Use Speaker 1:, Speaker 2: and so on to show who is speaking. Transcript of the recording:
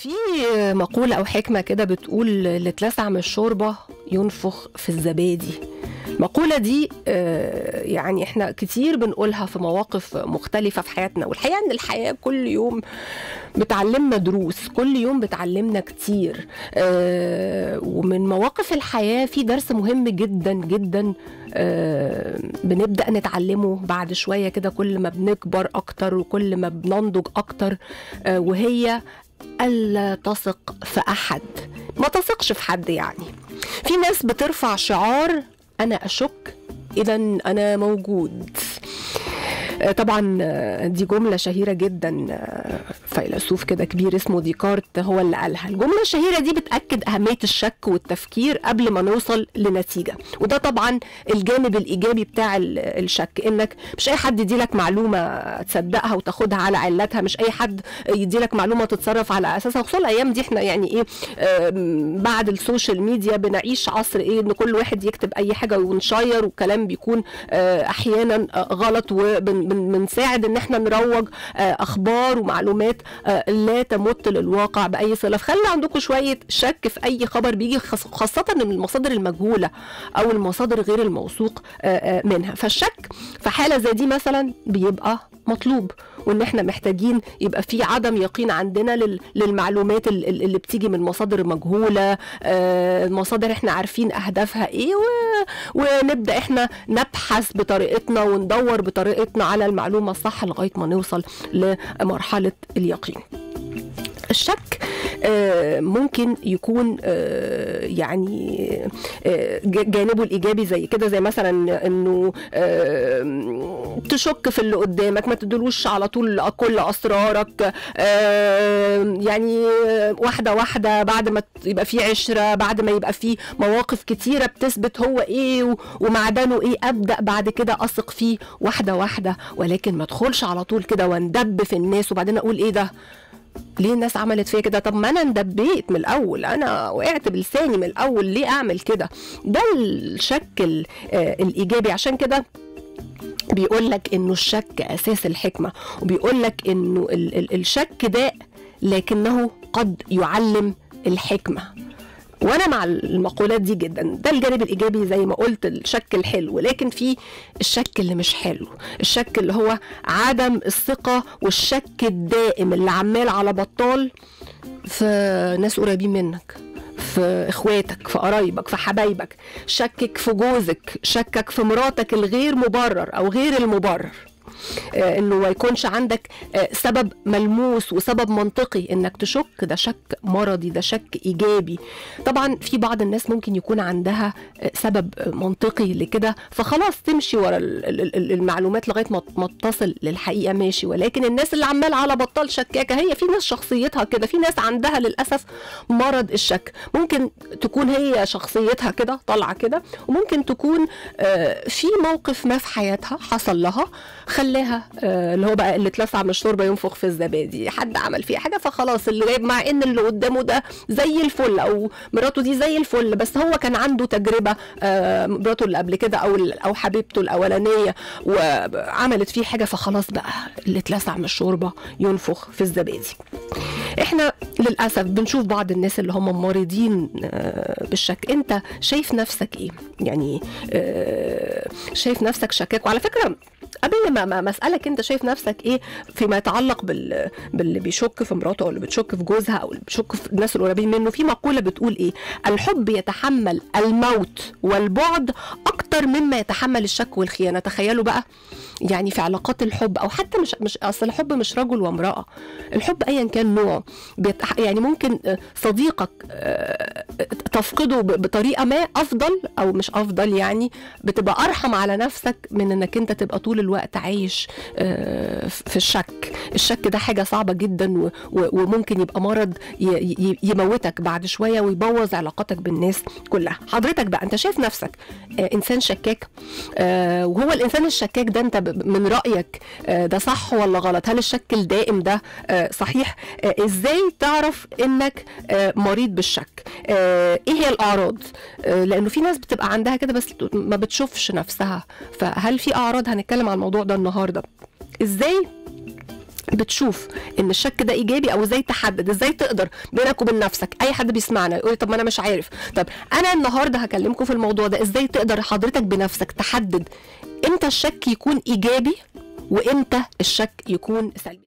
Speaker 1: في مقولة أو حكمة كده بتقول اللي اتلسع من الشوربة ينفخ في الزبادي المقولة دي آه، يعني احنا كتير بنقولها في مواقف مختلفة في حياتنا والحقيقة ان الحياة كل يوم بتعلمنا دروس كل يوم بتعلمنا كتير آه، ومن مواقف الحياة في درس مهم جدا جدا آه، بنبدأ نتعلمه بعد شوية كده كل ما بنكبر أكتر وكل ما بننضج أكتر آه، وهي ألا تثق في أحد ما تثقش في حد يعني في ناس بترفع شعار أنا أشك إذا أنا موجود آه، طبعا آه، دي جملة شهيرة جدا آه، فيلسوف كده كبير اسمه ديكارت هو اللي قالها الجملة الشهيرة دي بتأكد أهمية الشك والتفكير قبل ما نوصل لنتيجة وده طبعا الجانب الإيجابي بتاع ال- الشك إنك مش أي حد يديلك معلومة تصدقها وتاخدها على علتها مش أي حد يديلك معلومة تتصرف على أساسها خصوصا الأيام دي احنا يعني إيه آم، بعد السوشيال ميديا بنعيش عصر إيه إن كل واحد يكتب أي حاجة ونشير والكلام بيكون آه، أحيانا آه، غلط وبنساعد إن احنا نروج آه، أخبار ومعلومات آه، لا تمت للواقع بأي صلة فخلي عندكم شوية شك في أي خبر بيجي خاص- خاصة من المصادر المجهولة أو المصادر غير الموثوق آه، آه، منها فالشك في حالة زي دي مثلا بيبقى مطلوب وان احنا محتاجين يبقى في عدم يقين عندنا لل- للمعلومات ال- ال- اللي بتيجي من مصادر مجهوله آه، مصادر احنا عارفين اهدافها ايه و- ونبدا احنا نبحث بطريقتنا وندور بطريقتنا على المعلومه الصح لغايه ما نوصل لمرحله اليقين الشك آه، ممكن يكون آه، يعني آه، ج- جانبه الايجابي زي كده زي مثلا انه آه، تشك في اللي قدامك ما تدلوش على طول كل اسرارك آه، يعني واحده واحده بعد ما يبقى في عشره بعد ما يبقى في مواقف كتيره بتثبت هو ايه و- ومعدنه ايه ابدا بعد كده اثق فيه واحده واحده ولكن ما ادخلش على طول كده واندب في الناس وبعدين اقول ايه ده ليه الناس عملت فيا كده طب ما انا اندبيت من الاول انا وقعت بلساني من الاول ليه اعمل كده ده الشك ال- آه، الايجابي عشان كده بيقول لك انه الشك اساس الحكمه وبيقول لك انه ال- ال- الشك داء لكنه قد يعلم الحكمه وانا مع المقولات دي جدا ده الجانب الايجابي زي ما قلت الشك الحلو لكن في الشك اللي مش حلو الشك اللي هو عدم الثقه والشك الدائم اللي عمال على بطال في ناس قريبين منك في اخواتك في قرايبك في حبايبك شكك في جوزك شكك في مراتك الغير مبرر او غير المبرر آه، انه ما يكونش عندك آه، سبب ملموس وسبب منطقي انك تشك ده شك مرضي ده شك ايجابي طبعا في بعض الناس ممكن يكون عندها آه، سبب آه، منطقي لكده فخلاص تمشي ورا ال- ال- ال- المعلومات لغايه ما ما تصل للحقيقه ماشي ولكن الناس اللي عمال على بطال شكاكه هي في ناس شخصيتها كده في ناس عندها للاسف مرض الشك ممكن تكون هي شخصيتها كده طالعه كده وممكن تكون آه، في موقف ما في حياتها حصل لها خلاها آه، اللي هو بقى اللي اتلسع من الشوربه ينفخ في الزبادي حد عمل فيها حاجه فخلاص اللي جايب مع ان اللي قدامه ده زي الفل او مراته دي زي الفل بس هو كان عنده تجربه آه، مراته اللي قبل كده او او حبيبته الاولانيه وعملت فيه حاجه فخلاص بقى اللي اتلسع من الشوربه ينفخ في الزبادي احنا للاسف بنشوف بعض الناس اللي هم مريضين آه، بالشك انت شايف نفسك ايه يعني آه، شايف نفسك شكاك وعلى فكره قبل ما ما ما اسالك انت شايف نفسك ايه فيما يتعلق بال باللي بيشك في مراته او اللي بتشك في جوزها او اللي بيشك في الناس القريبين منه في مقوله بتقول ايه الحب يتحمل الموت والبعد اكتر مما يتحمل الشك والخيانه تخيلوا بقى يعني في علاقات الحب او حتى مش مش اصل الحب مش رجل وامراه الحب ايا كان نوعه بيت- يعني ممكن آه، صديقك آه، تفقده ب- بطريقه ما افضل او مش افضل يعني بتبقى ارحم على نفسك من انك انت تبقى طول الوقت عايش آه، في الشك الشك ده حاجه صعبه جدا و- و- وممكن يبقى مرض ي- ي- يموتك بعد شويه ويبوظ علاقاتك بالناس كلها حضرتك بقى انت شايف نفسك آه، انسان شكاك آه، وهو الانسان الشكاك ده انت ب- من رايك آه، ده صح ولا غلط هل الشك الدائم ده آه، صحيح آه، ازاي تعرف انك آه، مريض بالشك آه، ايه هي الاعراض آه، لانه في ناس بتبقى عندها كده بس ما بتشوفش نفسها فهل في اعراض هنتكلم عن الموضوع ده النهارده ازاي بتشوف ان الشك ده ايجابي او ازاي تحدد ازاي تقدر بينك وبين نفسك اي حد بيسمعنا يقول طب ما انا مش عارف طب انا النهارده هكلمكم في الموضوع ده ازاي تقدر حضرتك بنفسك تحدد امتى الشك يكون ايجابي وامتى الشك يكون سلبي